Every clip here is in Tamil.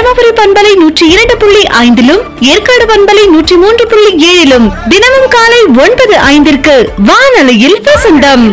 தருமபுரி பண்பலை நூற்றி இரண்டு புள்ளி ஐந்திலும் ஏற்காடு பண்பலை நூற்றி மூன்று புள்ளி ஏழிலும் தினமும் காலை ஒன்பது ஐந்திற்கு வானொலியில் வசந்தம்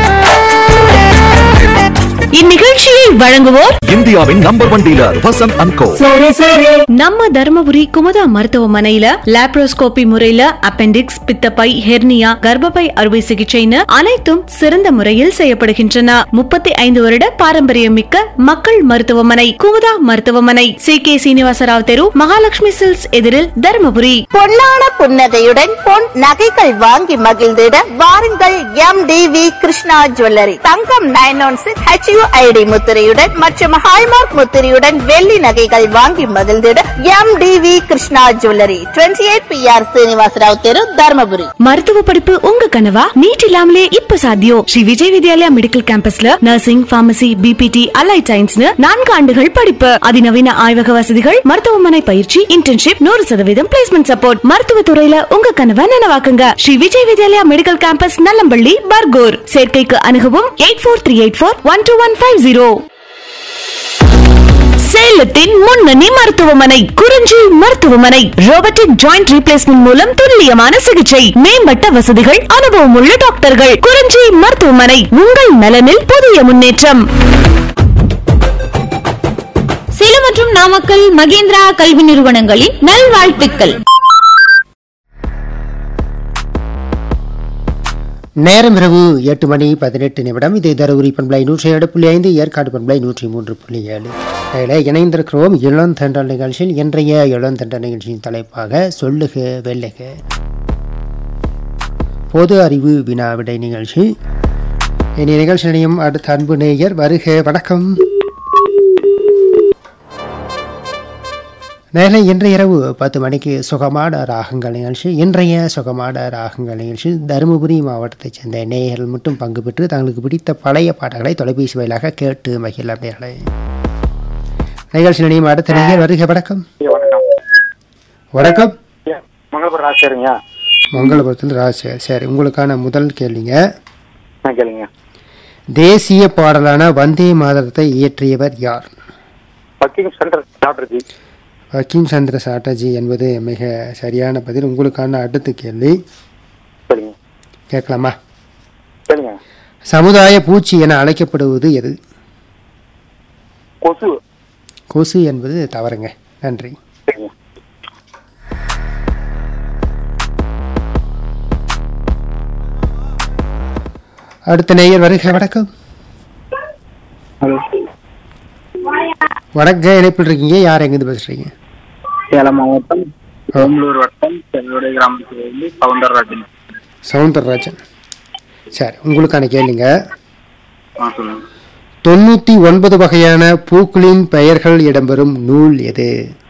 இந்நிகழ்ச்சியை வழங்குவோர் இந்தியாவின் number one dealer Vasanth and co நம்ம தர்மபுரி குமுதா மருத்துவமனையில லாப்ரோஸ்கோபி முறையில அப்பெண்டிக்ஸ் பித்தப்பை ஹெர்னியா கர்ப்பப்பை அறுவை சிகிச்சைன்னு அனைத்தும் சிறந்த முறையில் செய்யப்படுகின்றன முப்பத்தி ஐந்து வருட பாரம்பரியம் மிக்க மக்கள் மருத்துவமனை குமுதா மருத்துவமனை சி கே சீனிவாசராவ் தெரு மகாலட்சுமி சில்ஸ் எதிரில் தர்மபுரி பொன்னான புன்னகையுடன் பொன் நகைகள் வாங்கி மகிழ்ந்திட வாருங்கள் M T V Krishna jewellery தங்கம் நைன் ஒன் சிக்ஸ் ஹெச்யூஐடி முத்திரையுடன் மற்றும் ஹால்மார்க் முத்திரையுடன் வெள்ளி நகைகள் வாங்கி மகிழ்ந்திட M T V Krishna jewellery twenty eight B R Srinivasarao தெரு தர்மபுரி மருத்துவ படிப்பு உங்க கனவா நீட் இல்லாமலே இப்ப சாத்தியம் ஸ்ரீ விஜய் வித்யாலயா மெடிக்கல் கேம்பஸ்ல நர்சிங் பார்மசி பிபிடி அலைட் சயின்ஸ்னு நான்கு ஆண்டுகள் படிப்பு அதிநவீன ஆய்வக வசதிகள் மருத்துவமனை பயிற்சி இன்டர்ன்ஷிப் நூறு சதவீதம் பிளேஸ்மெண்ட் சப்போர்ட் மருத்துவ துறையில உங்க கனவை நனவாக்குங்க ஸ்ரீ விஜய் வித்யாலயா மெடிக்கல் கேம்பஸ் நல்லம்பள்ளி பர்கூர் சேர்க்கைக்கு அணுகவும் eight four three eight four one two one five zero சேலத்தின் முன்னணி மருத்துவமனை குறிஞ்சி மருத்துவமனை ரோபோட்டிக் ஜாயிண்ட் ரீப்ளேஸ்மெண்ட் மூலம் துல்லியமான சிகிச்சை மேம்பட்ட வசதிகள் அனுபவம் உள்ள டாக்டர்கள் குறிஞ்சி மருத்துவமனை உங்கள் நலனில் புதிய முன்னேற்றம் சேலம் மற்றும் நாமக்கல் மகேந்திரா கல்வி நிறுவனங்களின் நல்வாழ்த்துக்கள் நேரம் இரவு எட்டு மணி பதினெட்டு நிமிடம் இது தருமபுரி பண்பலை நூற்றி ஏழு புள்ளி ஐந்து ஏற்காடு பண்பலை நூற்றி மூன்று புள்ளி ஏழு இதில் இணைந்திருக்கிறோம் இளந்தண்டல் நிகழ்ச்சியில் இன்றைய இளந்தண்டல் நிகழ்ச்சியின் தலைப்பாக சொல்லுக வெல்லுக பொது அறிவு வினா விடை நிகழ்ச்சி இனி நிகழ்ச்சி நிலையம் அடுத்த அன்பு நேயர் வருக வணக்கம் நேரில் இன்று இரவு பத்து மணிக்கு சுகமான ராகங்கள் நிகழ்ச்சி இன்றைய சுகமான ராகங்கள் நிகழ்ச்சி தருமபுரி மாவட்டத்தைச் சேர்ந்த நேயர்கள் மட்டும் பங்கு பெற்று தங்களுக்கு பிடித்த பழைய பாடல்களை தொலைபேசி வாயிலாக கேட்டு மகிழ நேர்களை நிகழ்ச்சி நிலையம் அடுத்த நேயர் வருக வணக்கம் வணக்கம் வணக்கம் மங்களபுரம் ராசிருங்க மங்களபுரத்தில் ராஜசேகர் சரி உங்களுக்கான முதல் கேள்விங்க நான் கேளுங்க தேசிய பாடலான வந்தே மாதரத்தை இயற்றியவர் யார் பக்கிங் சென்டர் டாக்டர்ஜி வக்கீம் சந்திர சாட்டர்ஜி என்பது மிக சரியான பதில் உங்களுக்கான அடுத்த கேள்வி சரிங்க கேட்கலாமா கேளுங்க சமுதாய பூச்சி என அழைக்கப்படுவது எது கொசு கொசு என்பது தவறுங்க நன்றி சரிங்க அடுத்த நேயர் வருக வணக்கம் ஹலோ வணக்கம் இணைப்பில் இருக்கீங்க யார் எங்கேருந்து பேசுறீங்க சேலம் மாவட்டம் பெரம்பலூர் வட்டம் செல்வடை கிராமத்திலிருந்து சவுந்தரராஜன் சவுந்தரராஜன் சரி உங்களுக்கான கேளுங்க ஆ சொல்லுங்க தொண்ணூற்றி ஒன்பது வகையான பூக்களின் பெயர்கள் இடம்பெறும் நூல் எது